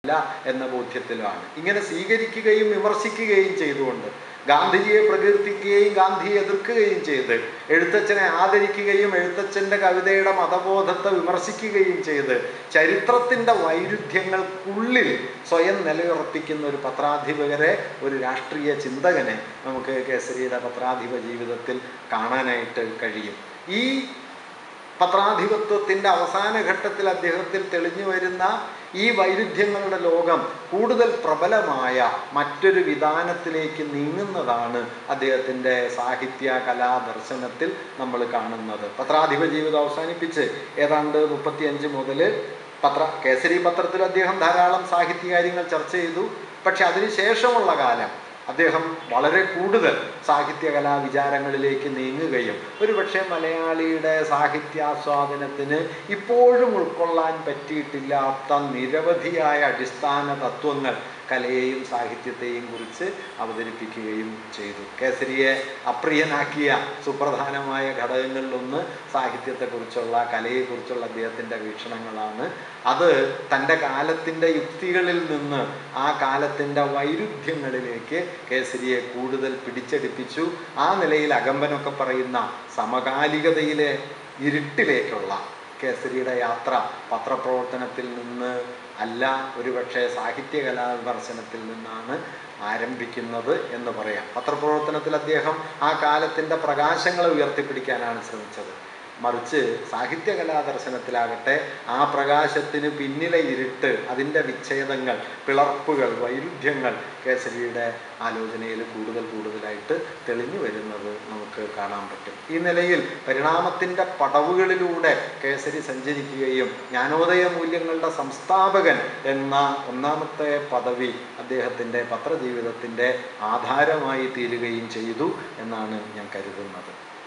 ഇല്ല എന്ന ബോധ്യത്തിലാണ് ഇങ്ങനെ സ്വീകരിക്കുകയും വിമർശിക്കുകയും ചെയ്തുകൊണ്ട് ഗാന്ധിജിയെ പ്രകീർത്തിക്കുകയും ഗാന്ധിയെ എതിർക്കുകയും ചെയ്ത് എഴുത്തച്ഛനെ ആദരിക്കുകയും എഴുത്തച്ഛൻ്റെ കവിതയുടെ മതബോധത്തെ വിമർശിക്കുകയും ചെയ്ത് ചരിത്രത്തിൻ്റെ വൈരുദ്ധ്യങ്ങൾക്കുള്ളിൽ സ്വയം നിലയുറപ്പിക്കുന്ന ഒരു പത്രാധിപകരെ ഒരു രാഷ്ട്രീയ ചിന്തകനെ നമുക്ക് കേസരിയുടെ പത്രാധിപ ജീവിതത്തിൽ കാണാനായിട്ട് കഴിയും ഈ പത്രാധിപത്യത്തിൻ്റെ അവസാന ഘട്ടത്തിൽ അദ്ദേഹത്തിൽ തെളിഞ്ഞു വരുന്ന ഈ വൈരുദ്ധ്യങ്ങളുടെ ലോകം കൂടുതൽ പ്രബലമായ മറ്റൊരു വിധാനത്തിലേക്ക് നീങ്ങുന്നതാണ് അദ്ദേഹത്തിൻ്റെ സാഹിത്യ കലാ ദർശനത്തിൽ നമ്മൾ കാണുന്നത് പത്രാധിപ ജീവിതം അവസാനിപ്പിച്ച് ഏതാണ്ട് മുപ്പത്തിയഞ്ച് മുതൽ പത്ര കേസരി പത്രത്തിൽ അദ്ദേഹം ധാരാളം സാഹിത്യ കാര്യങ്ങൾ ചർച്ച ചെയ്തു പക്ഷെ അതിനുശേഷമുള്ള കാലം അദ്ദേഹം വളരെ കൂടുതൽ സാഹിത്യകലാ വിചാരങ്ങളിലേക്ക് നീങ്ങുകയും ഒരുപക്ഷെ മലയാളിയുടെ സാഹിത്യാസ്വാദനത്തിന് ഇപ്പോഴും ഉൾക്കൊള്ളാൻ പറ്റിയിട്ടില്ലാത്ത നിരവധിയായ അടിസ്ഥാന തത്വങ്ങൾ കലയെയും സാഹിത്യത്തെയും കുറിച്ച് അവതരിപ്പിക്കുകയും ചെയ്തു കേസരിയെ അപ്രിയനാക്കിയ സുപ്രധാനമായ ഘടകങ്ങളിലൊന്ന് സാഹിത്യത്തെക്കുറിച്ചുള്ള കലയെക്കുറിച്ചുള്ള അദ്ദേഹത്തിൻ്റെ വീക്ഷണങ്ങളാണ് അത് തൻ്റെ കാലത്തിൻ്റെ യുക്തികളിൽ നിന്ന് ആ കാലത്തിൻ്റെ വൈരുദ്ധ്യങ്ങളിലേക്ക് കേസരിയെ കൂടുതൽ പിടിച്ചെടുപ്പിച്ചു ആ നിലയിൽ അകമ്പനൊക്കെ പറയുന്ന സമകാലികതയിലെ ഇരുട്ടിലേക്കുള്ള കേസരിയുടെ യാത്ര പത്രപ്രവർത്തനത്തിൽ നിന്ന് അല്ല ഒരുപക്ഷെ സാഹിത്യ കലാവിമർശനത്തിൽ നിന്നാണ് ആരംഭിക്കുന്നത് എന്ന് പറയാം പത്രപ്രവർത്തനത്തിൽ അദ്ദേഹം ആ കാലത്തിൻ്റെ പ്രകാശങ്ങളെ ഉയർത്തിപ്പിടിക്കാനാണ് ശ്രമിച്ചത് മറിച്ച് സാഹിത്യ കലാദർശനത്തിലാകട്ടെ ആ പ്രകാശത്തിന് പിന്നിലെ ഇരുട്ട് അതിൻ്റെ വിച്ഛേദങ്ങൾ പിളർപ്പുകൾ വൈരുദ്ധ്യങ്ങൾ കേസരിയുടെ ആലോചനയിൽ കൂടുതൽ കൂടുതലായിട്ട് തെളിഞ്ഞു വരുന്നത് നമുക്ക് കാണാൻ പറ്റും ഈ നിലയിൽ പരിണാമത്തിൻ്റെ പടവുകളിലൂടെ കേസരി സഞ്ചരിക്കുകയും ജ്ഞാനോദയ മൂല്യങ്ങളുടെ സംസ്ഥാപകൻ എന്ന ഒന്നാമത്തെ പദവി അദ്ദേഹത്തിൻ്റെ പത്രജീവിതത്തിൻ്റെ ആധാരമായി തീരുകയും ചെയ്തു എന്നാണ് ഞാൻ കരുതുന്നത്